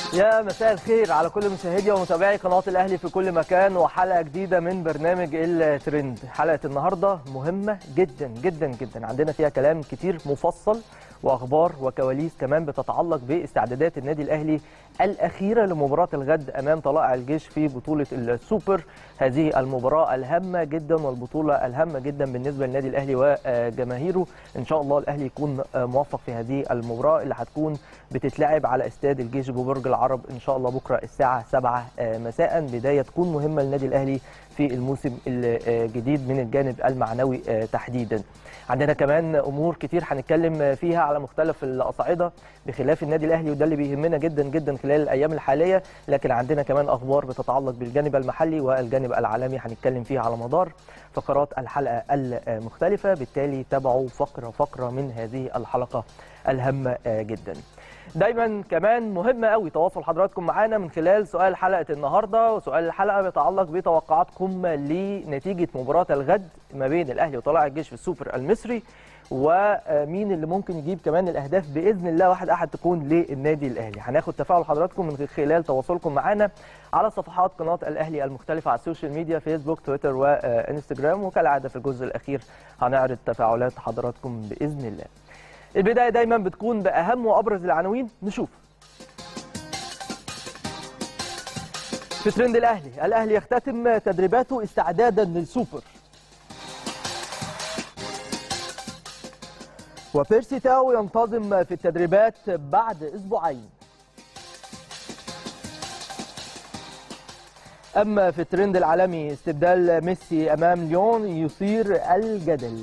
يا مساء الخير على كل مشاهدي ومتابعي قناة الأهلي في كل مكان وحلقة جديدة من برنامج الترند حلقة النهاردة مهمة جدا جدا جدا عندنا فيها كلام كتير مفصل وأخبار وكواليس كمان بتتعلق باستعدادات النادي الأهلي الأخيرة لمباراة الغد أمام طلائع الجيش في بطولة السوبر هذه المباراة الهامة جدا والبطولة الهامة جدا بالنسبة للنادي الأهلي وجماهيره إن شاء الله الأهلي يكون موفق في هذه المباراة اللي هتكون بتتلعب على استاد الجيش ببرج العرب إن شاء الله بكرة الساعة 7 مساء بداية تكون مهمة للنادي الأهلي في الموسم الجديد من الجانب المعنوي تحديدا عندنا كمان امور كتير هنتكلم فيها على مختلف الاصعده بخلاف النادي الاهلي وده اللي بيهمنا جدا جدا خلال الايام الحاليه لكن عندنا كمان اخبار بتتعلق بالجانب المحلي والجانب العالمي هنتكلم فيها على مدار فقرات الحلقه المختلفه بالتالي تابعوا فقره فقره من هذه الحلقه الهامه جدا دايما كمان مهم قوي تواصل حضراتكم معانا من خلال سؤال حلقه النهارده وسؤال الحلقه بيتعلق بتوقعاتكم لنتيجه مباراه الغد ما بين الاهلي وطلائع الجيش في السوبر المصري ومين اللي ممكن يجيب كمان الاهداف باذن الله واحد احد تكون للنادي الاهلي هناخد تفاعل حضراتكم من خلال تواصلكم معانا على صفحات قناه الاهلي المختلفه على السوشيال ميديا فيسبوك تويتر وانستجرام وكالعاده في الجزء الاخير هنعرض تفاعلات حضراتكم باذن الله البدايه دايما بتكون باهم وابرز العناوين نشوف في ترند الاهلي الاهلي يختتم تدريباته استعدادا للسوبر وبيرسي تاو ينتظم في التدريبات بعد اسبوعين اما في الترند العالمي استبدال ميسي امام ليون يثير الجدل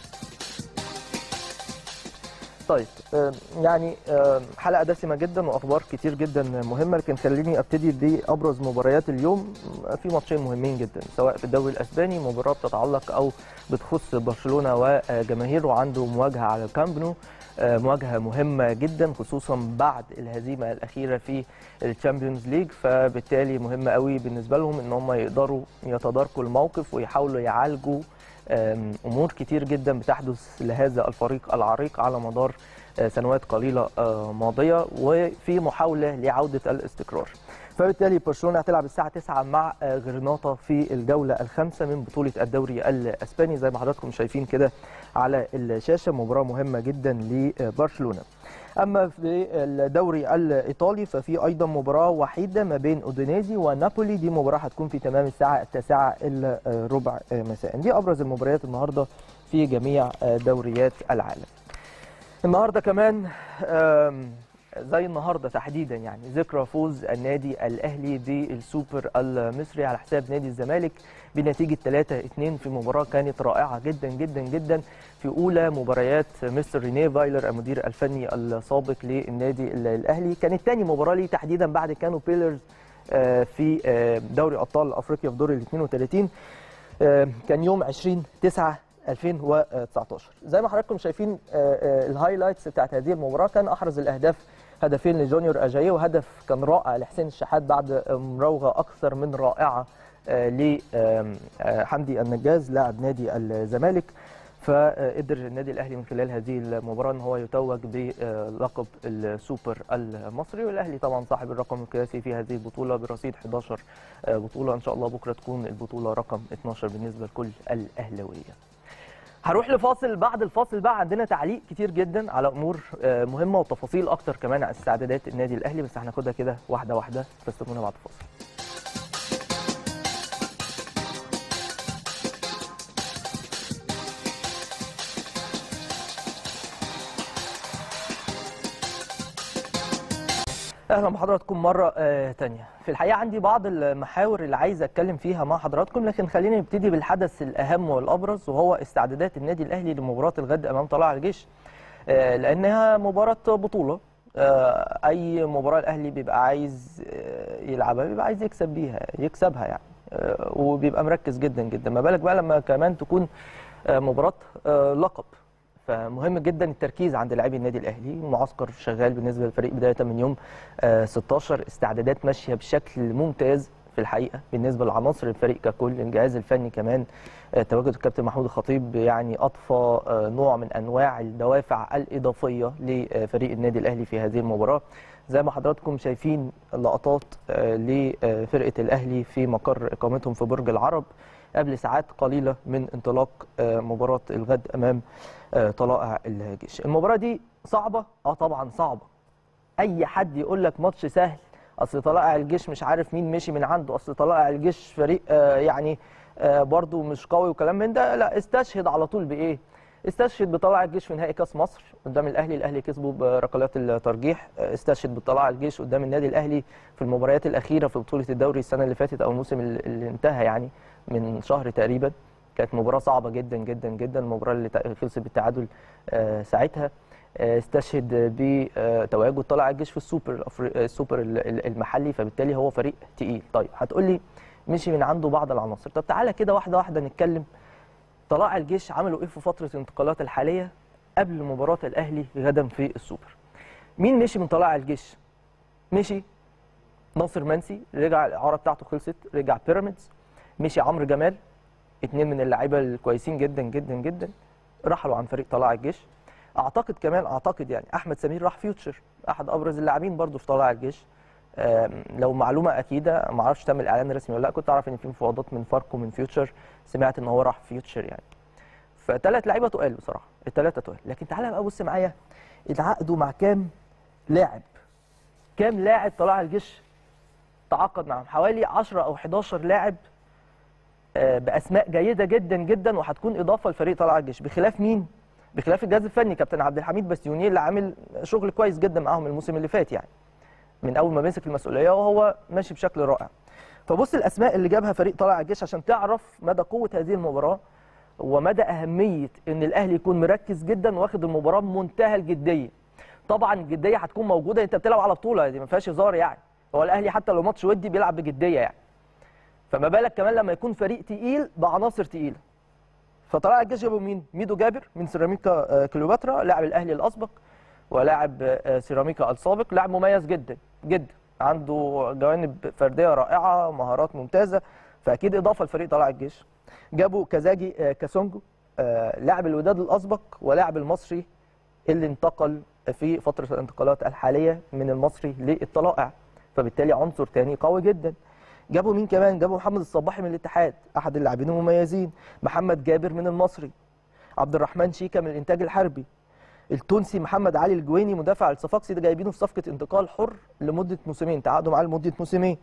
طيب يعني حلقه دسمه جدا واخبار كتير جدا مهمه لكن خليني ابتدي بابرز مباريات اليوم في ماتشين مهمين جدا سواء في الدوري الاسباني مباراه بتتعلق او بتخص برشلونه وجماهيره وعنده مواجهه على الكامب نو مواجهه مهمه جدا خصوصا بعد الهزيمه الاخيره في الشامبيونز ليج فبالتالي مهم قوي بالنسبه لهم ان هم يقدروا يتداركوا الموقف ويحاولوا يعالجوا امور كتير جدا بتحدث لهذا الفريق العريق على مدار سنوات قليله ماضيه وفي محاوله لعوده الاستقرار. فبالتالي برشلونه هتلعب الساعه 9 مع غرناطه في الجوله الخامسه من بطوله الدوري الاسباني زي ما حضراتكم شايفين كده على الشاشه مباراه مهمه جدا لبرشلونه. اما في الدوري الايطالي ففي ايضا مباراه وحيده ما بين اودينيزي ونابولي دي مباراه هتكون في تمام الساعه التاسعه الا ربع مساء دي ابرز المباريات النهارده في جميع دوريات العالم النهارده كمان زي النهارده تحديدا يعني ذكرى فوز النادي الاهلي بالسوبر المصري على حساب نادي الزمالك بنتيجه 3-2 في مباراه كانت رائعه جدا جدا جدا في اولى مباريات مستر رينيه فايلر المدير الفني السابق للنادي الاهلي كانت ثاني مباراه ليه تحديدا بعد كانوا بيلرز في دوري ابطال افريقيا في دور ال 32 كان يوم 20 9 2019 زي ما حضراتكم شايفين الهايلايتس بتاعت هذه المباراه كان احرز الاهداف هدفين لجونيور اجاي وهدف كان رائع لحسين الشحات بعد مراوغه اكثر من رائعه لحمدي النجاز لاعب نادي الزمالك فقدر النادي الاهلي من خلال هذه المباراه ان هو يتوج بلقب السوبر المصري والاهلي طبعا صاحب الرقم القياسي في هذه البطوله برصيد 11 بطوله ان شاء الله بكره تكون البطوله رقم 12 بالنسبه لكل الاهلاويه. هروح لفاصل بعد الفاصل بقى عندنا تعليق كتير جدا على امور مهمه وتفاصيل اكتر كمان عن استعدادات النادي الاهلي بس هناخدها كده واحده واحده فاستنونا بعد الفاصل. اهلا بحضراتكم مره آه تانية في الحقيقه عندي بعض المحاور اللي عايز اتكلم فيها مع حضراتكم لكن خلينا نبتدي بالحدث الاهم والابرز وهو استعدادات النادي الاهلي لمباراه الغد امام طلائع الجيش آه لانها مباراه بطوله آه اي مباراه الاهلي بيبقى عايز يلعبها بيبقى عايز يكسب بيها يكسبها يعني وبيبقى مركز جدا جدا ما بالك بقى لما كمان تكون مباراه لقب فمهم جدا التركيز عند لاعبي النادي الاهلي المعسكر شغال بالنسبه للفريق بدايه من يوم 16 استعدادات ماشيه بشكل ممتاز في الحقيقه بالنسبه لعناصر الفريق ككل الجهاز الفني كمان آه، تواجد الكابتن محمود الخطيب يعني اضفى آه، نوع من انواع الدوافع الاضافيه لفريق النادي الاهلي في هذه المباراه زي ما حضراتكم شايفين لقطات آه، لفرقه الاهلي في مقر اقامتهم في برج العرب قبل ساعات قليله من انطلاق آه، مباراه الغد امام آه، طلائع الجيش المباراه دي صعبه اه طبعا صعبه اي حد يقول لك ماتش سهل اصل طلائع الجيش مش عارف مين مشي من عنده اصل طلائع الجيش فريق آه يعني آه برضو مش قوي وكلام من ده لا استشهد على طول بايه استشهد بطلائع الجيش في نهائي كاس مصر قدام الاهلي الاهلي كسبه بركلات الترجيح آه، استشهد بطلائع الجيش قدام النادي الاهلي في المباريات الاخيره في بطوله الدوري السنه اللي فاتت او الموسم اللي اللي انتهى يعني من شهر تقريبا كانت مباراه صعبه جدا جدا جدا المباراه اللي تع- خلصت بالتعادل آه، ساعتها آه، استشهد بتواجد طلائع الجيش في السوبر الأفري- السوبر ال- ال- المحلي فبالتالي هو فريق تقيل طيب هتقول لي مشي من عنده بعض العناصر طب تعالى كده واحده واحده نتكلم طلائع الجيش عملوا ايه في فتره الانتقالات الحاليه قبل مباراه الاهلي غدا في السوبر مين مشي من طلائع الجيش مشي ناصر منسي رجع الاعاره بتاعته خلصت رجع بيراميدز مشي عمرو جمال اتنين من اللعيبه الكويسين جدا جدا جدا رحلوا عن فريق طلائع الجيش اعتقد كمان اعتقد يعني احمد سمير راح فيوتشر احد ابرز اللاعبين برضو في طلائع الجيش آم، لو معلومه اكيده ما اعرفش تم الاعلان الرسمي ولا لا كنت اعرف ان في مفاوضات من فاركو من فيوتشر سمعت ان هو راح فيوتشر يعني فثلاث لعيبه تقال بصراحه الثلاثه تقال لكن تعالى بقى بص معايا اتعاقدوا مع كام لاعب كام لاعب طلائع الجيش تعاقد معاهم حوالي 10 او 11 لاعب آه، باسماء جيده جدا جدا وهتكون اضافه لفريق طلائع الجيش بخلاف مين بخلاف الجهاز الفني كابتن عبد الحميد بسيوني اللي عامل شغل كويس جدا معاهم الموسم اللي فات يعني من اول ما مسك المسؤوليه وهو ماشي بشكل رائع فبص الاسماء اللي جابها فريق طلائع الجيش عشان تعرف مدى قوه هذه المباراه ومدى اهميه ان الاهلي يكون مركز جدا واخد المباراه بمنتهى الجديه طبعا الجديه هتكون موجوده انت بتلعب على بطوله دي ما فيهاش هزار يعني هو الاهلي حتى لو ماتش ودي بيلعب بجديه يعني فما بالك كمان لما يكون فريق تقيل بعناصر تقيله فطلائع الجيش جابوا مين؟ ميدو جابر من سيراميكا آه، كليوباترا لاعب الاهلي الاسبق ولاعب آه، سيراميكا السابق لاعب مميز جدا جدا عنده جوانب فرديه رائعه مهارات ممتازه فاكيد اضافه لفريق طلائع الجيش جابوا كازاجي آه، كاسونجو آه، لاعب الوداد الاسبق ولاعب المصري اللي انتقل في فتره الانتقالات الحاليه من المصري للطلائع فبالتالي عنصر تاني قوي جدا جابوا مين كمان جابوا محمد الصباحي من الاتحاد احد اللاعبين المميزين محمد جابر من المصري عبد الرحمن شيكا من الانتاج الحربي التونسي محمد علي الجويني مدافع الصفاقسي ده جايبينه في صفقه انتقال حر لمده موسمين تعاقدوا معاه لمده موسمين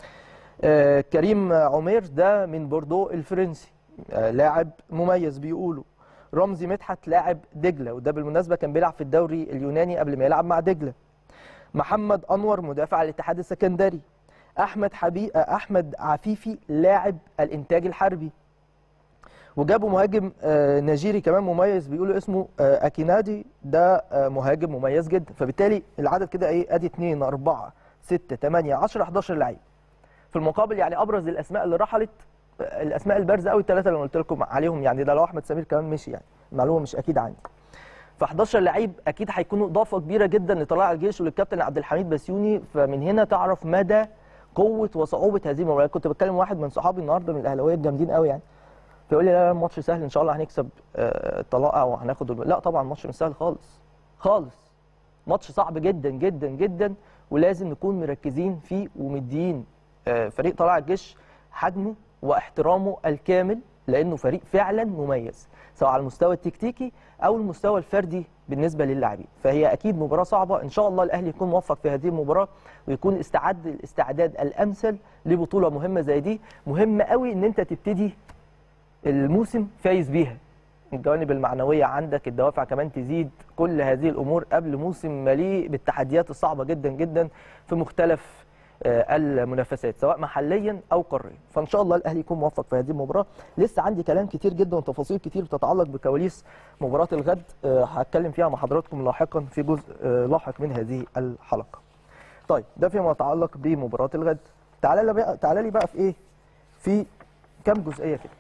آه كريم عمير ده من بوردو الفرنسي آه لاعب مميز بيقولوا رمزي مدحت لاعب دجله وده بالمناسبه كان بيلعب في الدوري اليوناني قبل ما يلعب مع دجله محمد انور مدافع الاتحاد السكندري احمد حبيب احمد عفيفي لاعب الانتاج الحربي وجابوا مهاجم آه، نيجيري كمان مميز بيقولوا اسمه آه، اكينادي ده آه، مهاجم مميز جدا فبالتالي العدد كده ايه ادي 2 4 6 8 10 11 لعيب في المقابل يعني ابرز الاسماء اللي رحلت آه، الاسماء البارزه قوي الثلاثه اللي قلت لكم عليهم يعني ده لو احمد سمير كمان مشي يعني المعلومه مش اكيد عندي ف 11 لعيب اكيد هيكونوا اضافه كبيره جدا لطلائع الجيش وللكابتن عبد الحميد بسيوني فمن هنا تعرف مدى قوه وصعوبه هذه المباراه كنت بتكلم واحد من صحابي النهارده من الاهلاويه الجامدين قوي يعني فيقول لي لا لا الماتش سهل ان شاء الله هنكسب آه، الطلائع وهناخد الم... لا طبعا الماتش مش سهل خالص خالص ماتش صعب جدا جدا جدا ولازم نكون مركزين فيه ومديين آه، فريق طلائع الجيش حجمه واحترامه الكامل لانه فريق فعلا مميز سواء على المستوى التكتيكي او المستوى الفردي بالنسبه للاعبين فهي اكيد مباراه صعبه ان شاء الله الاهلي يكون موفق في هذه المباراه ويكون استعد الاستعداد الامثل لبطوله مهمه زي دي مهم قوي ان انت تبتدي الموسم فايز بيها الجوانب المعنويه عندك الدوافع كمان تزيد كل هذه الامور قبل موسم مليء بالتحديات الصعبه جدا جدا في مختلف آه، المنافسات سواء محليا او قاريا فان شاء الله الاهلي يكون موفق في هذه المباراه لسه عندي كلام كتير جدا وتفاصيل كتير بتتعلق بكواليس مباراه الغد آه، هتكلم فيها مع حضراتكم لاحقا في جزء آه، لاحق من هذه الحلقه طيب ده فيما يتعلق بمباراه الغد تعالى لي بقى تعالى لي بقى في ايه في كام جزئيه كده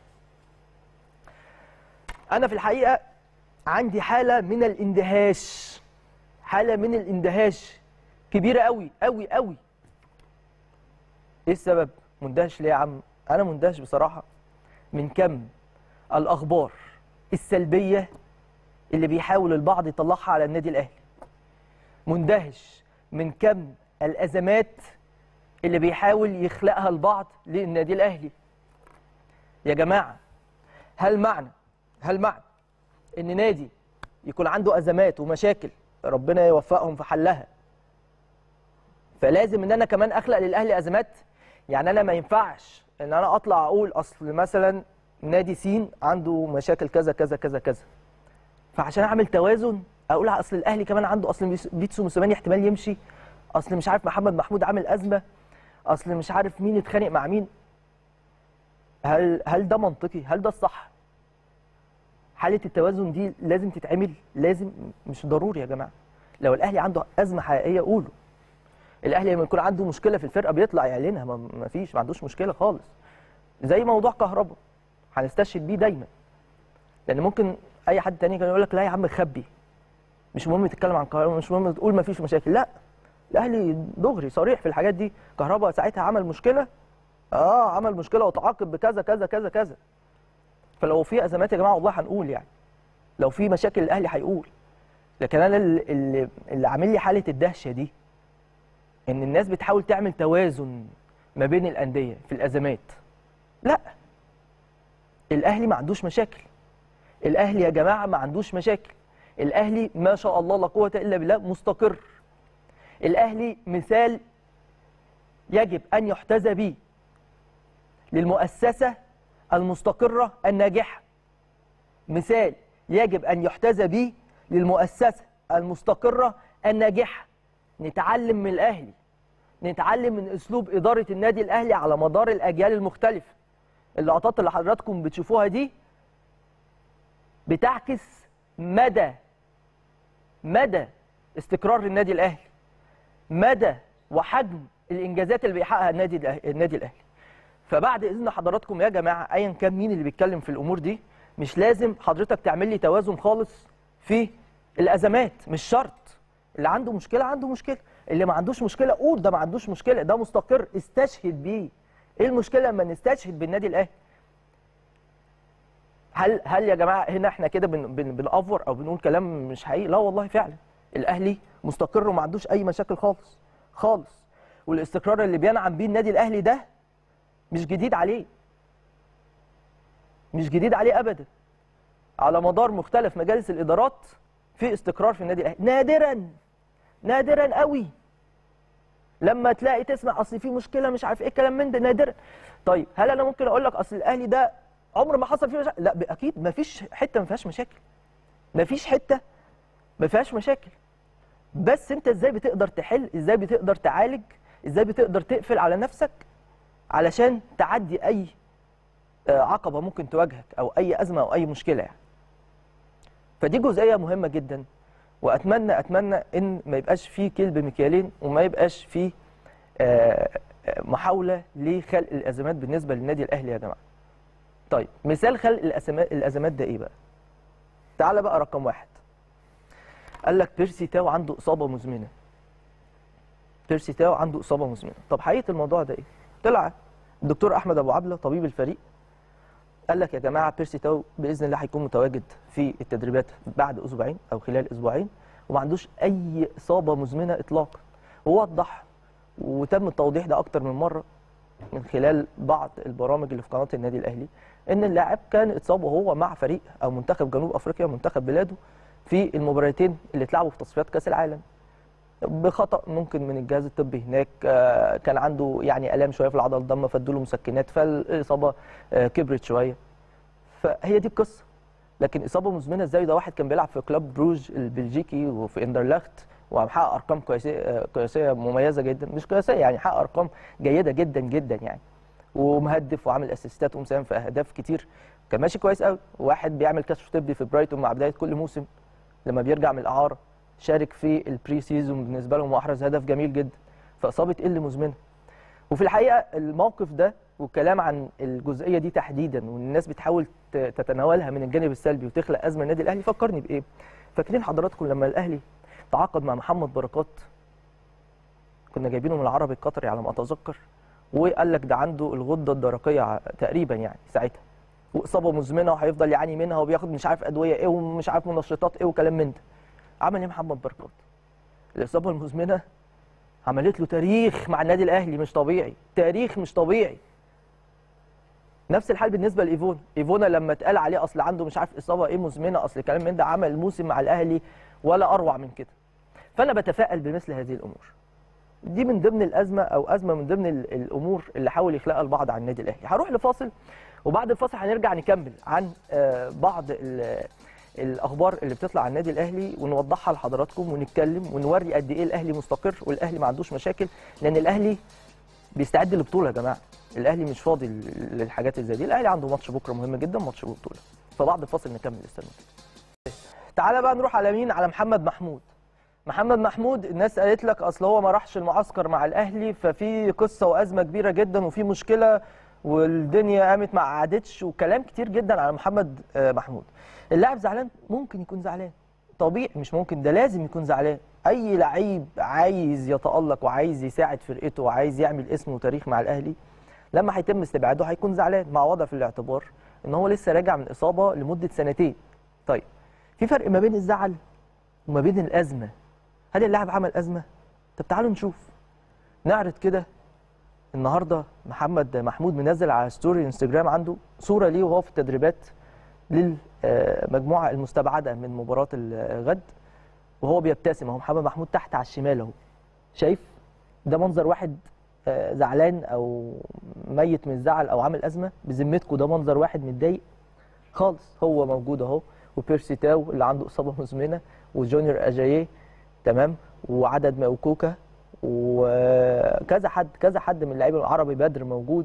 انا في الحقيقه عندي حاله من الاندهاش حاله من الاندهاش كبيره قوي قوي قوي ايه السبب مندهش ليه يا عم انا مندهش بصراحه من كم الاخبار السلبيه اللي بيحاول البعض يطلعها على النادي الاهلي مندهش من كم الازمات اللي بيحاول يخلقها البعض للنادي الاهلي يا جماعه هل معنى هل معنى ان نادي يكون عنده ازمات ومشاكل ربنا يوفقهم في حلها فلازم ان انا كمان اخلق للاهلي ازمات يعني انا ما ينفعش ان انا اطلع اقول اصل مثلا نادي سين عنده مشاكل كذا كذا كذا كذا فعشان اعمل توازن اقول اصل الاهلي كمان عنده اصل بيتسو موسيماني احتمال يمشي اصل مش عارف محمد محمود عامل ازمه اصل مش عارف مين اتخانق مع مين هل هل ده منطقي هل ده الصح حاله التوازن دي لازم تتعمل لازم مش ضروري يا جماعه لو الاهلي عنده ازمه حقيقيه قولوا الاهلي لما يكون عنده مشكله في الفرقه بيطلع يعلنها ما فيش ما عندوش مشكله خالص زي موضوع كهربا هنستشهد بيه دايما لان ممكن اي حد تاني كان يقول لك لا يا عم خبي مش مهم تتكلم عن كهربا مش مهم تقول ما فيش مشاكل لا الاهلي دغري صريح في الحاجات دي كهربا ساعتها عمل مشكله اه عمل مشكله وتعاقب بكذا كذا كذا كذا فلو في ازمات يا جماعه والله هنقول يعني لو في مشاكل الاهلي هيقول لكن انا اللي, اللي عامل لي حاله الدهشه دي ان الناس بتحاول تعمل توازن ما بين الانديه في الازمات لا الاهلي ما عندوش مشاكل الاهلي يا جماعه ما عندوش مشاكل الاهلي ما شاء الله لا قوه الا بالله مستقر الاهلي مثال يجب ان يحتذى به للمؤسسه المستقره الناجحه مثال يجب ان يحتذى به للمؤسسه المستقره الناجحه نتعلم من الاهلي نتعلم من اسلوب اداره النادي الاهلي على مدار الاجيال المختلفه اللقطات اللي حضراتكم بتشوفوها دي بتعكس مدى مدى استقرار النادي الاهلي مدى وحجم الانجازات اللي بيحققها النادي الاهلي النادي الاهلي فبعد اذن حضراتكم يا جماعه ايا كان مين اللي بيتكلم في الامور دي مش لازم حضرتك تعمل لي توازن خالص في الازمات مش شرط اللي عنده مشكله عنده مشكله اللي ما عندوش مشكله قول ده ما عندوش مشكله ده مستقر استشهد بيه ايه المشكله لما نستشهد بالنادي الاهلي هل هل يا جماعه هنا احنا كده بن بن بنأفور او بنقول كلام مش حقيقي لا والله فعلا الاهلي مستقر وما عندوش اي مشاكل خالص خالص والاستقرار اللي بينعم بيه النادي الاهلي ده مش جديد عليه مش جديد عليه ابدا على مدار مختلف مجالس الادارات في استقرار في النادي الاهلي نادرا نادرا قوي لما تلاقي تسمع اصل في مشكله مش عارف ايه الكلام من ده نادرا طيب هل انا ممكن اقول لك اصل الاهلي ده عمر ما حصل فيه مشاكل لا اكيد ما فيش حته ما فيهاش مشاكل ما فيش حته ما فيهاش مشاكل بس انت ازاي بتقدر تحل ازاي بتقدر تعالج ازاي بتقدر تقفل على نفسك علشان تعدي اي عقبه ممكن تواجهك او اي ازمه او اي مشكله يعني فدي جزئيه مهمه جدا واتمنى اتمنى ان ما يبقاش في كلب مكيالين وما يبقاش في محاوله لخلق الازمات بالنسبه للنادي الاهلي يا جماعه طيب مثال خلق الازمات الازمات ده ايه بقى تعال بقى رقم واحد قال لك بيرسي تاو عنده اصابه مزمنه بيرسي تاو عنده اصابه مزمنه طب حقيقه الموضوع ده ايه طلع الدكتور احمد ابو عبله طبيب الفريق قال لك يا جماعه بيرسي تاو باذن الله هيكون متواجد في التدريبات بعد اسبوعين او خلال اسبوعين وما عندوش اي اصابه مزمنه اطلاقا ووضح وتم التوضيح ده اكتر من مره من خلال بعض البرامج اللي في قناه النادي الاهلي ان اللاعب كان اتصاب وهو مع فريق او منتخب جنوب افريقيا منتخب بلاده في المباراتين اللي اتلعبوا في تصفيات كاس العالم بخطا ممكن من الجهاز الطبي هناك كان عنده يعني الام شويه في العضله الضمه فادوا له مسكنات فالاصابه كبرت شويه فهي دي القصه لكن اصابه مزمنه ازاي ده واحد كان بيلعب في كلوب بروج البلجيكي وفي اندرلخت ومحقق ارقام قياسيه قياسيه مميزه جدا مش قياسيه يعني حقق ارقام جيده جدا جدا يعني ومهدف وعامل اسيستات ومساهم في اهداف كتير كان ماشي كويس قوي واحد بيعمل كشف طبي في برايتون مع بدايه كل موسم لما بيرجع من الاعاره شارك في البري سيزون بالنسبه لهم واحرز هدف جميل جدا فاصابه ال مزمنه وفي الحقيقه الموقف ده والكلام عن الجزئيه دي تحديدا وان الناس بتحاول تتناولها من الجانب السلبي وتخلق ازمه النادي الاهلي فكرني بايه فاكرين حضراتكم لما الاهلي تعاقد مع محمد بركات كنا جايبينه من العربي القطري على ما اتذكر وقال لك ده عنده الغده الدرقيه ع- تقريبا يعني ساعتها واصابه مزمنه وهيفضل يعاني منها وبياخد مش عارف ادويه ايه ومش عارف منشطات ايه وكلام من ده عمل ايه محمد بركات الاصابه المزمنه عملت له تاريخ مع النادي الاهلي مش طبيعي تاريخ مش طبيعي نفس الحال بالنسبه لايفونا ايفونا لما اتقال عليه اصل عنده مش عارف اصابه ايه مزمنه اصل كلام من ده عمل موسم مع الاهلي ولا اروع من كده فانا بتفائل بمثل هذه الامور دي من ضمن الازمه او ازمه من ضمن ال- الامور اللي حاول يخلقها البعض عن النادي الاهلي هروح لفاصل وبعد الفاصل هنرجع نكمل عن آه، بعض ال- الاخبار اللي بتطلع عن النادي الاهلي ونوضحها لحضراتكم ونتكلم ونوري قد ايه الاهلي مستقر والاهلي ما عندوش مشاكل لان الاهلي بيستعد للبطوله يا جماعه الاهلي مش فاضي ل- للحاجات اللي زي دي الاهلي عنده ماتش بكره مهم جدا ماتش البطوله فبعد الفاصل نكمل استنوا تعالى بقى نروح على مين على محمد محمود محمد محمود الناس قالت لك اصل هو ما راحش المعسكر مع الاهلي ففي قصه وازمه كبيره جدا وفي مشكله والدنيا قامت ما قعدتش وكلام كتير جدا على محمد آه، محمود اللاعب زعلان ممكن يكون زعلان طبيعي مش ممكن ده لازم يكون زعلان اي لعيب عايز يتالق وعايز يساعد فرقته وعايز يعمل اسم وتاريخ مع الاهلي لما هيتم استبعاده هيكون زعلان مع وضع في الاعتبار ان هو لسه راجع من اصابه لمده سنتين طيب في فرق ما بين الزعل وما بين الازمه هل اللاعب عمل ازمه طب تعالوا نشوف نعرض كده النهارده محمد محمود منزل على ستوري انستجرام عنده صوره ليه وهو في التدريبات للمجموعه المستبعده من مباراه الغد وهو بيبتسم اهو محمد محمود تحت على الشمال اهو شايف ده منظر واحد آه، زعلان او ميت من الزعل او عامل ازمه بذمتكم ده منظر واحد متضايق خالص هو موجود اهو وبيرسي تاو اللي عنده اصابه مزمنه وجونيور اجاييه تمام وعدد موكوكا وكذا حد كذا حد من اللعيبه العربي بدر موجود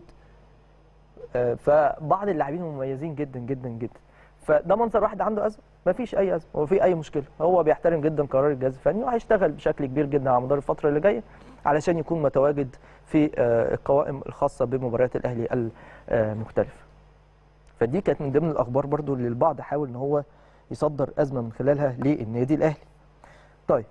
آه، فبعض اللاعبين مميزين جدا جدا جدا فده منظر واحد عنده ازمه مفيش اي ازمه هو في اي مشكله هو بيحترم جدا قرار الجهاز الفني وهيشتغل بشكل كبير جدا على مدار الفتره اللي جايه علشان يكون متواجد في آه، القوائم الخاصه بمباريات الاهلي المختلفه فدي كانت من ضمن الاخبار برضو اللي البعض حاول ان هو يصدر ازمه من خلالها للنادي الاهلي طيب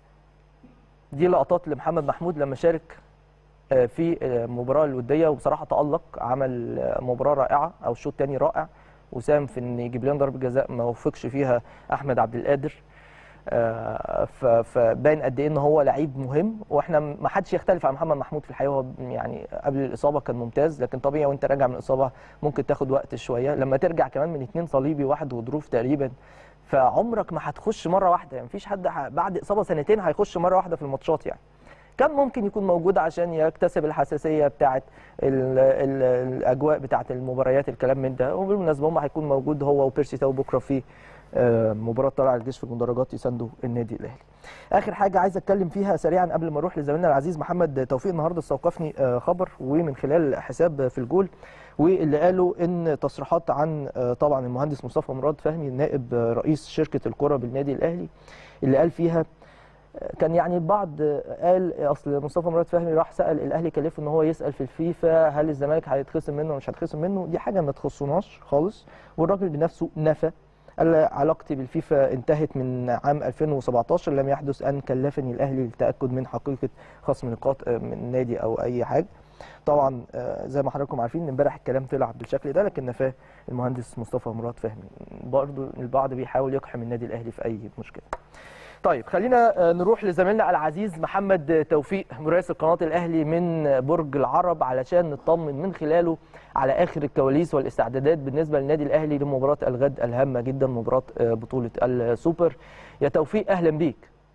دي لقطات لمحمد محمود لما شارك آه، في آه، المباراه الوديه وبصراحه تالق عمل آه، مباراه رائعه او شوط تاني رائع وساهم في ان يجيب لنا ضربه جزاء ما وفقش فيها احمد عبد القادر آه، ف- فباين قد ايه ان هو لعيب مهم واحنا ما حدش يختلف عن محمد محمود في الحقيقه هو يعني قبل الاصابه كان ممتاز لكن طبيعي وانت راجع من الاصابه ممكن تاخد وقت شويه لما ترجع كمان من اتنين صليبي واحد غضروف تقريبا فعمرك ما هتخش مره واحده يعني مفيش حد ح- بعد اصابه سنتين هيخش مره واحده في الماتشات يعني كان ممكن يكون موجود عشان يكتسب الحساسيه بتاعه ال ال الاجواء بتاعه المباريات الكلام من ده وبالمناسبه هم هيكون موجود هو وبيرسي تاو بكره في آه، مباراه طلائع الجيش في المدرجات يساندوا النادي الاهلي. اخر حاجه عايز اتكلم فيها سريعا قبل ما اروح لزميلنا العزيز محمد توفيق النهارده استوقفني آه، خبر ومن خلال حساب في الجول واللي قالوا ان تصريحات عن آه، طبعا المهندس مصطفى مراد فهمي نائب آه، رئيس شركه الكره بالنادي الاهلي اللي قال فيها كان يعني البعض قال اصل مصطفى مراد فهمي راح سال الاهلي كلفه ان هو يسال في الفيفا هل الزمالك هيتخصم منه ولا مش هيتخصم منه دي حاجه ما تخصناش خالص والراجل بنفسه نفى قال علاقتي بالفيفا انتهت من عام 2017 لم يحدث ان كلفني الاهلي للتاكد من حقيقه خصم نقاط من النادي او اي حاجه طبعا آه، زي ما حضراتكم عارفين امبارح الكلام طلع بالشكل ده لكن نفاه المهندس مصطفى مراد فهمي برضه البعض بيحاول يقحم النادي الاهلي في اي مشكله طيب خلينا آه، نروح لزميلنا العزيز محمد توفيق مراسل قناه الاهلي من برج العرب علشان نطمن من خلاله على اخر الكواليس والاستعدادات بالنسبه للنادي الاهلي لمباراه الغد الهامه جدا مباراه آه، بطوله السوبر يا توفيق اهلا بيك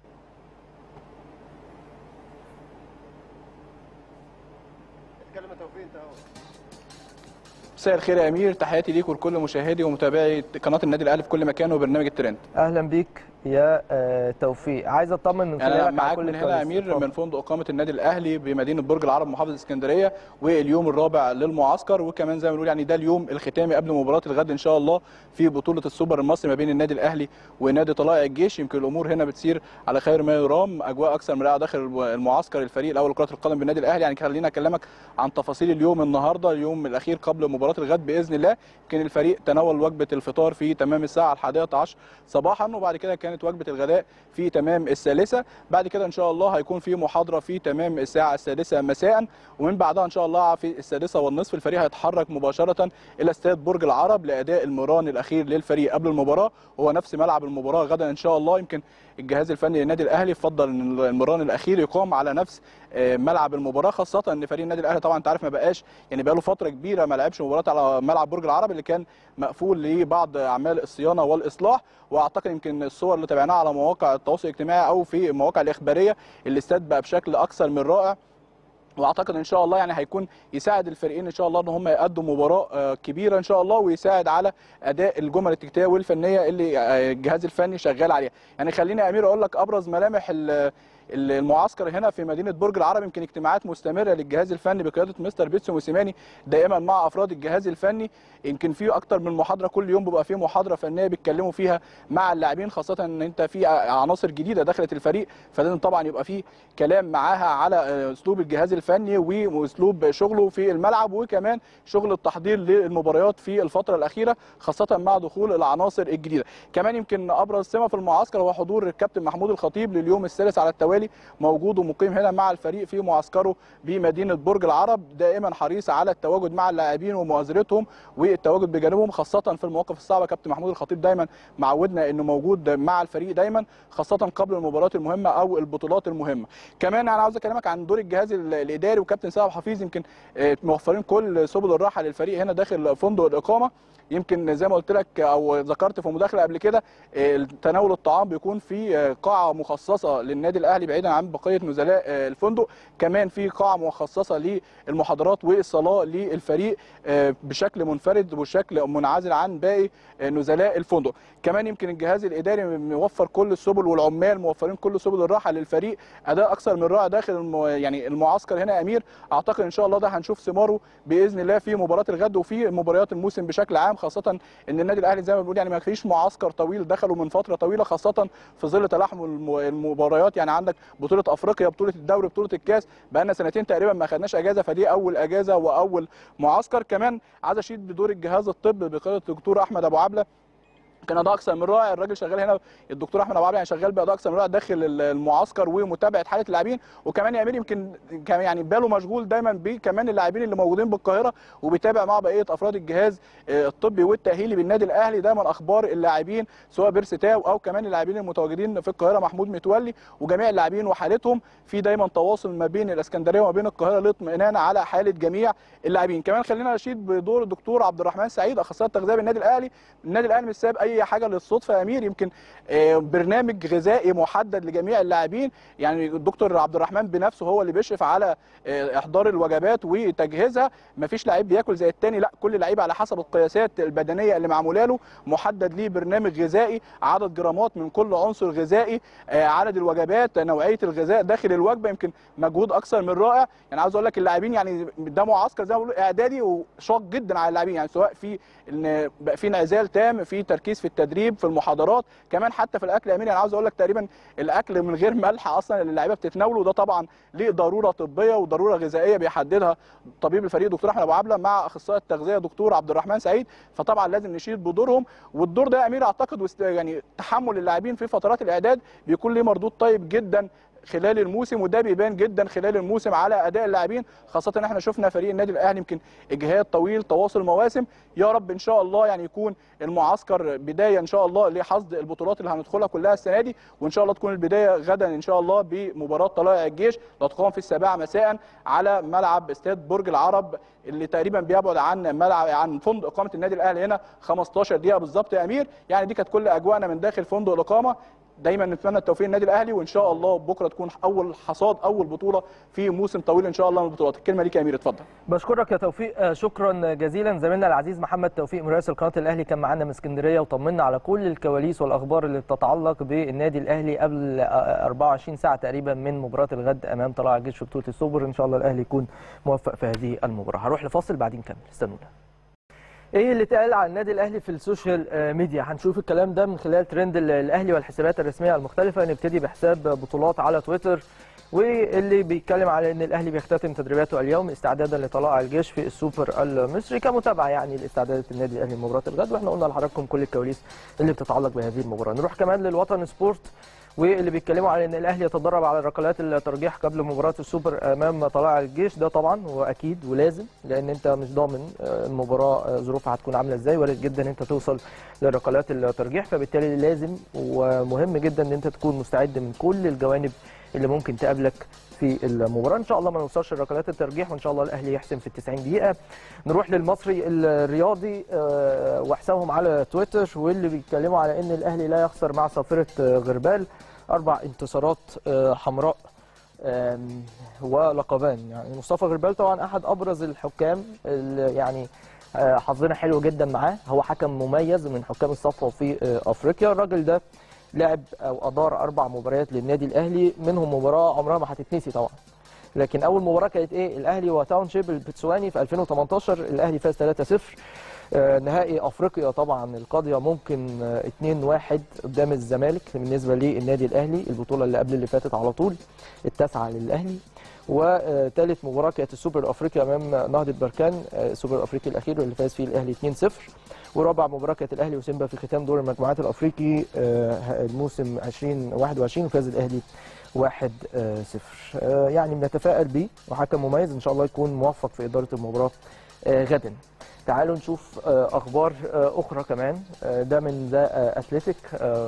اتكلم يا توفيق انت اهو مساء الخير يا امير تحياتي ليك ولكل مشاهدي ومتابعي قناه النادي الاهلي في كل مكان وبرنامج الترند اهلا بيك يا آه، توفيق عايز اطمن من خلالك انا على معاك كل من هنا يا الكواليس. امير اتفضل. من فندق اقامه النادي الاهلي بمدينه برج العرب محافظه اسكندريه واليوم الرابع للمعسكر وكمان زي ما بنقول يعني ده اليوم الختامي قبل مباراه الغد ان شاء الله في بطوله السوبر المصري ما بين النادي الاهلي ونادي طلائع الجيش يمكن الامور هنا بتسير على خير ما يرام اجواء اكثر من رائعه داخل المعسكر الفريق الاول لكره القدم بالنادي الاهلي يعني خليني اكلمك عن تفاصيل اليوم النهارده اليوم الاخير قبل مباراه الغد باذن الله يمكن الفريق تناول وجبه الفطار في تمام الساعه الحادية عشر صباحا وبعد كده كانت كانت وجبه الغداء في تمام الثالثه بعد كده ان شاء الله هيكون في محاضره في تمام الساعه السادسه مساء ومن بعدها ان شاء الله في السادسه والنصف الفريق هيتحرك مباشره الى استاد برج العرب لاداء المران الاخير للفريق قبل المباراه هو نفس ملعب المباراه غدا ان شاء الله يمكن الجهاز الفني للنادي الاهلي فضل ان المران الاخير يقام على نفس آه، ملعب المباراه خاصه ان فريق النادي الاهلي طبعا انت عارف ما بقاش يعني بقى له فتره كبيره ما لعبش مباراه على ملعب برج العرب اللي كان مقفول لبعض اعمال الصيانه والاصلاح واعتقد يمكن الصور اللي تابعناها على مواقع التواصل الاجتماعي او في المواقع الاخباريه الاستاد بقى بشكل اكثر من رائع واعتقد ان شاء الله يعني هيكون يساعد الفريقين ان شاء الله ان هم يقدموا مباراه آه، كبيره ان شاء الله ويساعد على اداء الجمل التكتيكيه والفنيه اللي آه، الجهاز الفني شغال عليها يعني خليني يا امير اقول لك ابرز ملامح ال- ال- المعسكر هنا في مدينه برج العرب يمكن اجتماعات مستمره للجهاز الفني بقياده مستر بيتسو موسيماني دائما مع افراد الجهاز الفني يمكن في اكتر من محاضره كل يوم بيبقى في محاضره فنيه بيتكلموا فيها مع اللاعبين خاصه ان انت في عناصر جديده دخلت الفريق فلازم طبعا يبقى في كلام معاها على آه، اسلوب الجهاز الفني واسلوب شغله في الملعب وكمان شغل التحضير للمباريات في الفتره الاخيره خاصه مع دخول العناصر الجديده كمان يمكن ابرز سمه في المعسكر هو حضور الكابتن محمود الخطيب لليوم الثالث على التوالي موجود ومقيم هنا مع الفريق في معسكره بمدينه برج العرب دائما حريص على التواجد مع اللاعبين ومؤازرتهم والتواجد بجانبهم خاصه في المواقف الصعبه كابتن محمود الخطيب دايما معودنا انه موجود مع الفريق دايما خاصه قبل المباريات المهمه او البطولات المهمه كمان انا عاوز اكلمك عن دور الجهاز ال- الاداري وكابتن سامح حفيظ يمكن آه، موفرين كل سبل الراحه للفريق هنا داخل فندق الاقامه يمكن زي ما قلت لك او ذكرت في مداخله قبل كده آه، تناول الطعام بيكون في آه، قاعه مخصصه للنادي الاهلي بعيدا عن بقيه نزلاء آه، الفندق كمان في قاعه مخصصه للمحاضرات والصلاه للفريق آه، بشكل منفرد وبشكل منعزل عن باقي آه، نزلاء الفندق كمان يمكن الجهاز الاداري موفر كل السبل والعمال موفرين كل سبل الراحه للفريق اداء اكثر من رائع داخل الم... يعني المعسكر هنا يا امير اعتقد ان شاء الله ده هنشوف ثماره باذن الله في مباراه الغد وفي مباريات الموسم بشكل عام خاصه ان النادي الاهلي زي ما بنقول يعني ما فيش معسكر طويل دخلوا من فتره طويله خاصه في ظل تلاحم الم- المباريات يعني عندك بطوله افريقيا بطوله الدوري بطوله الكاس بقى لنا سنتين تقريبا ما خدناش اجازه فدي اول اجازه واول معسكر كمان عايز اشيد بدور الجهاز الطبي بقياده الدكتور احمد ابو عبله كان اداء اكثر من رائع الراجل شغال هنا الدكتور احمد ابو عبله يعني شغال باداء اكثر من رائع داخل المعسكر ومتابعه حاله اللاعبين وكمان يا امير يمكن كان يعني باله مشغول دايما بكمان اللاعبين اللي موجودين بالقاهره وبيتابع مع بقيه افراد الجهاز آه، الطبي والتاهيلي بالنادي الاهلي دايما اخبار اللاعبين سواء بيرسي تاو او كمان اللاعبين المتواجدين في القاهره محمود متولي وجميع اللاعبين وحالتهم في دايما تواصل ما بين الاسكندريه وما بين القاهره للاطمئنان على حاله جميع اللاعبين كمان خلينا نشيد بدور الدكتور عبد الرحمن سعيد اخصائي التغذيه بالنادي الاهلي النادي الاهلي مش سايب اي حاجه للصدفه يا امير يمكن آه، برنامج غذائي محدد لجميع اللاعبين يعني الدكتور عبد الرحمن بنفسه هو اللي بيشرف على آه، احضار الوجبات وتجهيزها مفيش لعيب بياكل زي التاني لا كل لعيب على حسب القياسات البدنيه اللي معموله له محدد ليه برنامج غذائي عدد جرامات من كل عنصر غذائي آه، عدد الوجبات نوعيه الغذاء داخل الوجبه يمكن مجهود اكثر من رائع يعني عاوز اقول لك اللاعبين يعني ده معسكر زي ما بيقولوا اعدادي وشاق جدا على اللاعبين يعني سواء في ان بقى في انعزال تام في تركيز في التدريب في المحاضرات كمان حتى في الاكل يا امين انا عاوز اقول لك تقريبا الاكل من غير ملح اصلا اللي اللعيبه بتتناوله ده طبعا ليه ضروره طبيه وضروره غذائيه بيحددها طبيب الفريق دكتور احمد ابو عبله مع اخصائي التغذيه دكتور عبد الرحمن سعيد فطبعا لازم نشيد بدورهم والدور ده يا امير اعتقد وست- يعني تحمل اللاعبين في فترات الاعداد بيكون ليه مردود طيب جدا خلال الموسم وده بيبان جدا خلال الموسم على اداء اللاعبين خاصه ان احنا شفنا فريق النادي الاهلي يمكن اجهاد طويل تواصل مواسم يا رب ان شاء الله يعني يكون المعسكر بدايه ان شاء الله لحصد البطولات اللي هندخلها كلها السنه دي وان شاء الله تكون البدايه غدا ان شاء الله بمباراه طلائع الجيش اللي هتقام في السابعه مساء على ملعب استاد برج العرب اللي تقريبا بيبعد عن ملعب عن فندق اقامه النادي الاهلي هنا 15 دقيقه بالظبط يا امير يعني دي كانت كل اجواءنا من داخل فندق الاقامه دايما نتمنى التوفيق للنادي الاهلي وان شاء الله بكره تكون اول حصاد اول بطوله في موسم طويل ان شاء الله من البطولات الكلمه ليك يا امير اتفضل بشكرك يا توفيق آه، شكرا جزيلا زميلنا العزيز محمد توفيق مراسل قناه الاهلي كان معانا من اسكندريه وطمنا على كل الكواليس والاخبار اللي بتتعلق بالنادي الاهلي قبل آه، 24 ساعه تقريبا من مباراه الغد امام طلائع الجيش في بطوله السوبر ان شاء الله الاهلي يكون موفق في هذه المباراه هروح لفاصل بعدين نكمل استنونا ايه اللي اتقال عن النادي الاهلي في السوشيال آه، ميديا هنشوف الكلام ده من خلال ترند ال- الاهلي والحسابات الرسميه المختلفه نبتدي بحساب بطولات على تويتر واللي بيتكلم على ان الاهلي بيختتم تدريباته اليوم استعدادا لطلائع الجيش في السوبر المصري كمتابعه يعني لاستعدادات النادي الاهلي لمباراه الغد واحنا قلنا لحضراتكم كل الكواليس اللي بتتعلق بهذه المباراه نروح كمان للوطن سبورت واللي بيتكلموا على ان الاهلي يتدرب على ركلات الترجيح قبل مباراه السوبر امام طلائع الجيش ده طبعا هو اكيد ولازم لان انت مش ضامن آه، المباراه آه، ظروفها هتكون عامله ازاي وارد جدا انت توصل لركلات الترجيح فبالتالي لازم ومهم جدا ان انت تكون مستعد من كل الجوانب اللي ممكن تقابلك في المباراه ان شاء الله ما نوصلش لركلات الترجيح وان شاء الله الاهلي يحسم في ال 90 دقيقه نروح للمصري الرياضي آه، وحسابهم على تويتر واللي بيتكلموا على ان الاهلي لا يخسر مع صافره آه، غربال اربع انتصارات آه، حمراء آم، ولقبان يعني مصطفى غربال طبعا احد ابرز الحكام اللي يعني آه، حظنا حلو جدا معاه هو حكم مميز من حكام الصفوه في آه، افريقيا الراجل ده لعب او ادار اربع مباريات للنادي الاهلي منهم مباراه عمرها ما هتتنسي طبعا لكن اول مباراه كانت ايه الاهلي وتاونشيب البتسواني في 2018 الاهلي فاز 3-0 آه، نهائي افريقيا طبعا القاضيه ممكن آه، 2-1 قدام الزمالك بالنسبه للنادي الاهلي البطوله اللي قبل اللي فاتت على طول التاسعه للاهلي وثالث مباراه كانت السوبر الافريقي امام نهضه بركان آه، السوبر الافريقي الاخير اللي فاز فيه الاهلي 2-0 ورابع مباراه كانت الاهلي وسيمبا في ختام دور المجموعات الافريقي آه، الموسم 2021 وفاز الاهلي 1 0 يعني بنتفائل بيه وحكم مميز ان شاء الله يكون موفق في اداره المباراه آه، غدا تعالوا نشوف آه، اخبار آه، اخرى كمان آه، ده من ذا اتلتيك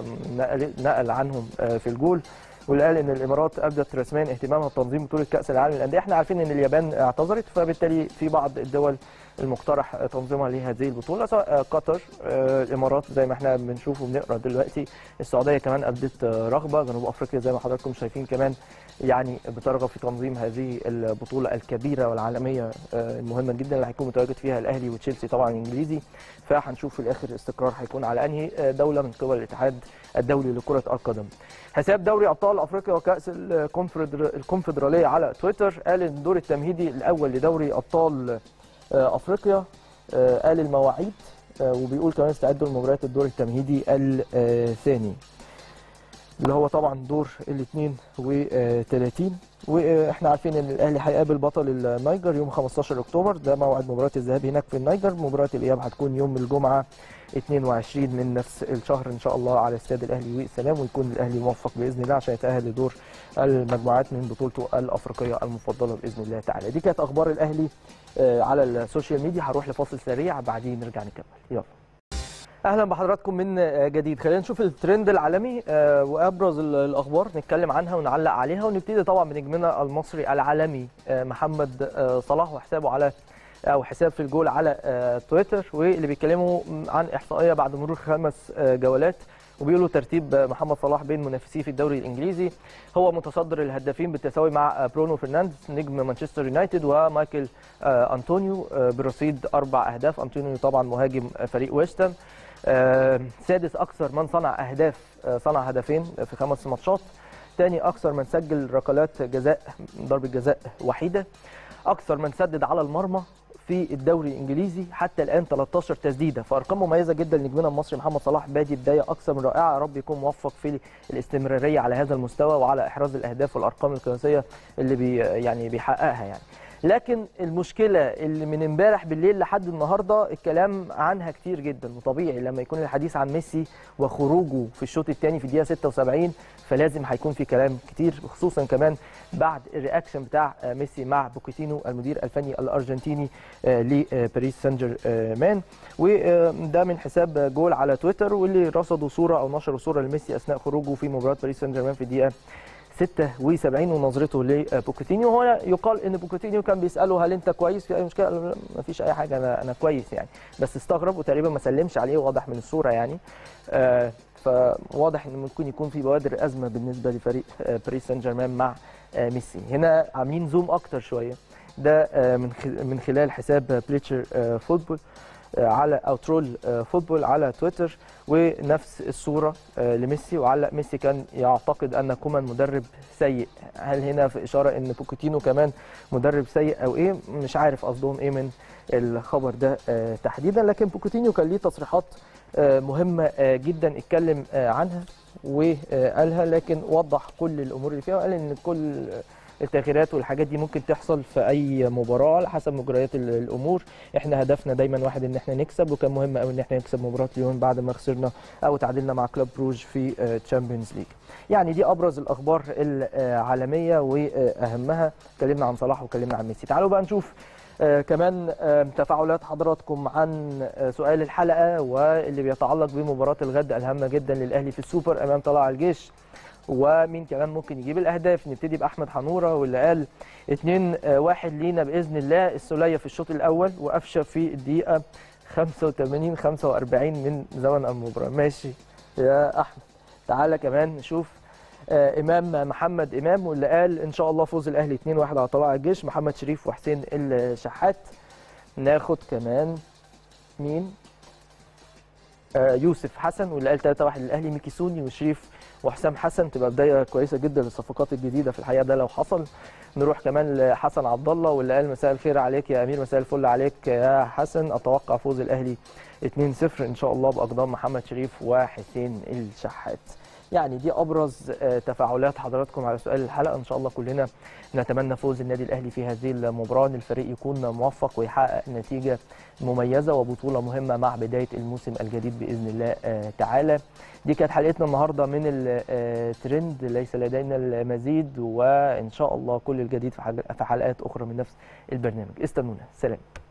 نقل نقل عنهم آه، في الجول واللي قال ان الامارات ابدت رسميا اهتمامها بتنظيم بطوله كاس العالم للانديه احنا عارفين ان اليابان اعتذرت فبالتالي في بعض الدول المقترح تنظيمها لهذه البطوله سواء قطر آه، الامارات زي ما احنا بنشوف وبنقرا دلوقتي السعوديه كمان ابدت آه، رغبه جنوب افريقيا زي ما حضراتكم شايفين كمان يعني بترغب في تنظيم هذه البطوله الكبيره والعالميه آه، المهمه جدا اللي هيكون متواجد فيها الاهلي وتشيلسي طبعا الانجليزي فهنشوف في الاخر استقرار هيكون على انهي آه، دوله من قبل الاتحاد الدولي لكره القدم حساب دوري ابطال افريقيا وكاس الكونفدر- الكونفدراليه على تويتر قال ان الدور التمهيدي الاول لدوري ابطال آه، افريقيا آه، قال المواعيد آه، وبيقول كمان استعدوا لمباريات الدور التمهيدي الثاني اللي هو طبعا دور ال 32 واحنا عارفين ان الاهلي هيقابل بطل النيجر يوم 15 اكتوبر ده موعد مباراه الذهاب هناك في النيجر مباراه الاياب هتكون يوم الجمعه 22 من نفس الشهر ان شاء الله على استاد الاهلي والسلام ويكون الاهلي موفق باذن الله عشان يتاهل لدور المجموعات من بطولته الافريقيه المفضله باذن الله تعالى دي كانت اخبار الاهلي آه، على السوشيال ميديا هروح لفاصل سريع بعدين نرجع نكمل يلا اهلا بحضراتكم من آه، جديد خلينا نشوف الترند العالمي آه، وابرز ال- الاخبار نتكلم عنها ونعلق عليها ونبتدي طبعا بنجمنا المصري العالمي آه، محمد آه، صلاح وحسابه على او حساب في الجول على آه، تويتر واللي بيتكلموا عن احصائيه بعد مرور خمس آه، جولات وبيقولوا ترتيب آه، محمد صلاح بين منافسيه في الدوري الانجليزي هو متصدر الهدافين بالتساوي مع آه، برونو فرنانديز نجم مانشستر يونايتد ومايكل آه، انطونيو آه، برصيد اربع اهداف انطونيو طبعا مهاجم آه، فريق ويستام آه، سادس اكثر من صنع اهداف آه، صنع هدفين في خمس ماتشات ثاني اكثر من سجل ركلات جزاء ضربه جزاء وحيده اكثر من سدد على المرمى في الدوري الانجليزي حتى الان 13 تسديده فارقام مميزه جدا لنجمنا المصري محمد صلاح بادي بدايه اكثر من رائعه يا رب يكون موفق في الاستمراريه على هذا المستوى وعلى احراز الاهداف والارقام القياسيه اللي بي يعني بيحققها يعني لكن المشكله اللي من امبارح بالليل لحد النهارده الكلام عنها كتير جدا وطبيعي لما يكون الحديث عن ميسي وخروجه في الشوط الثاني في الدقيقه 76 فلازم هيكون في كلام كتير خصوصا كمان بعد الرياكشن بتاع آه، ميسي مع بوكيتينو المدير الفني الارجنتيني آه، لباريس سان جيرمان وده من حساب جول على تويتر واللي رصدوا صوره او نشروا صوره لميسي اثناء خروجه في مباراه باريس سان جيرمان في الدقيقه 76 ونظرته لبوكيتينيو هو يقال ان بوكيتينيو كان بيساله هل انت كويس في اي مشكله قال له لا، ما فيش اي حاجه انا انا كويس يعني بس استغرب وتقريبا ما سلمش عليه واضح من الصوره يعني آه فواضح ان ممكن يكون في بوادر ازمه بالنسبه لفريق آه باريس سان جيرمان مع آه ميسي هنا عاملين زوم اكتر شويه ده آه من خ- من خلال حساب بليتشر آه فوتبول آه، على او ترول آه، فوتبول على تويتر ونفس الصوره آه، لميسي وعلق ميسي كان يعتقد ان كومان مدرب سيء هل هنا في اشاره ان بوكيتينو كمان مدرب سيء او ايه مش عارف قصدهم ايه من الخبر ده آه، تحديدا لكن بوكيتينو كان ليه تصريحات آه، مهمه آه، جدا اتكلم آه، عنها وقالها لكن وضح كل الامور اللي فيها وقال ان كل التغييرات والحاجات دي ممكن تحصل في اي مباراه على حسب مجريات ال- الامور احنا هدفنا دايما واحد ان احنا نكسب وكان مهم قوي ان احنا نكسب مباراه ليون بعد ما خسرنا او تعادلنا مع كلوب بروج في تشامبيونز ليج يعني دي ابرز الاخبار العالميه واهمها اتكلمنا عن صلاح واتكلمنا عن ميسي تعالوا بقى نشوف آه كمان آه تفاعلات حضراتكم عن آه سؤال الحلقه واللي بيتعلق بمباراه الغد الهامه جدا للاهلي في السوبر امام طلائع الجيش ومين كمان ممكن يجيب الاهداف نبتدي باحمد حنوره واللي قال 2 1 لينا باذن الله السوليه في الشوط الاول وقفشه في الدقيقه 85 45 من زمن المباراه ماشي يا احمد تعالى كمان نشوف آه، امام محمد امام واللي قال ان شاء الله فوز الاهلي 2-1 على طلائع الجيش محمد شريف وحسين الشحات ناخد كمان مين آه، يوسف حسن واللي قال 3-1 للاهلي ميكي سوني وشريف وحسام حسن تبقى بدايه كويسه جدا للصفقات الجديده في الحقيقه ده لو حصل نروح كمان لحسن عبد الله واللي قال مساء الخير عليك يا امير مساء الفل عليك يا حسن اتوقع فوز الاهلي 2-0 ان شاء الله باقدام محمد شريف وحسين الشحات يعني دي ابرز آه، تفاعلات حضراتكم على سؤال الحلقه ان شاء الله كلنا نتمنى فوز النادي الاهلي في هذه المباراه ان الفريق يكون موفق ويحقق نتيجه مميزه وبطوله مهمه مع بدايه الموسم الجديد باذن الله آه، تعالى دي كانت حلقتنا النهارده من الترند ليس لدينا المزيد وان شاء الله كل الجديد في حلق- في حلقات اخرى من نفس البرنامج استنونا سلام